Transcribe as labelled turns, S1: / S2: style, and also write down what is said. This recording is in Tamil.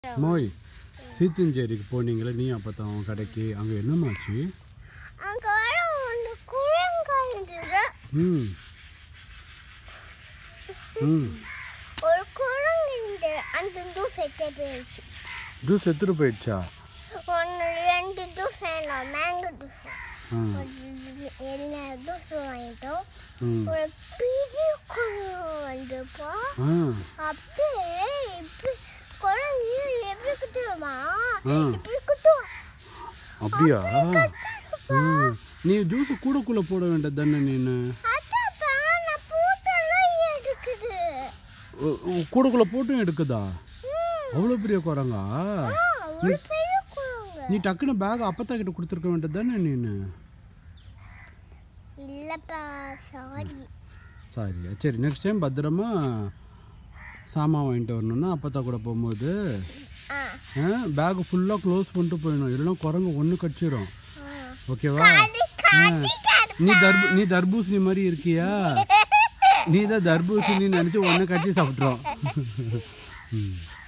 S1: மோய் சீத்தஞ்சேரிக்கு போனீங்களே நீ அப்போ தான் கடைக்கு அங்கே என்னமாச்சு
S2: அங்க வர ஒன்று குரங்காய் இருந்தது
S1: ம் ம்
S2: ஒரு குரங்கு இருந்து அந்த தூசத்தை போயிடுச்சு
S1: ஜூஸ் எடுத்துட்டு போயிடுச்சா
S2: ஒன்று ரெண்டு தூசை வேணும் மேங்கோ தூசை
S1: ஆ
S2: என்ன தூசை வாங்கிட்டோம்
S1: ம்
S2: ஒரு பெரிய குரங்கு வந்துப்போ
S1: ஆ
S2: அப்படியே இப்படி குரங்கு எப்படி குத்துருமா
S1: ஆ.
S2: இப்படி குத்தும்
S1: அப்படியா ம் நீ ஜூஸ் கூடக்குள்ளே போட வேண்டியது தானே நீனு
S2: அதாப்பா நான் பூட்டெல்லாம் எடுக்குது
S1: கூடக்குள்ளே போட்டும் எடுக்குதா
S2: ம்.
S1: அவ்வளோ பெரிய குரங்கா
S2: ஆ, ஒரு பெரிய குரங்கு
S1: நீ டக்குன்னு பேக் அப்பத்தா கிட்ட கொடுத்துருக்க வேண்டியது தானே நீனு
S2: இல்லப்பா சாரி
S1: சாரி சரி நெக்ஸ்ட் டைம் பத்திரமா சாமான் வாங்கிட்டு வரணும்னா அப்பத்தா கூட போகும்போது
S2: ஆ
S1: பேக் ஃபுல்லாக க்ளோஸ் பண்ணிட்டு போயிடணும் இல்லைன்னா குரங்கு ஒன்று கடிச்சிடும்
S2: ஆ.
S1: ஓகேவா
S2: அது காட்டி காட்டு
S1: நீ தர்பு நீ தர்பூசணி மாதிரி இருக்கியா நீ தான் தர்பூசணி நினச்சி ஒன்று கடிச்சு சாப்பிட்றோம் ம்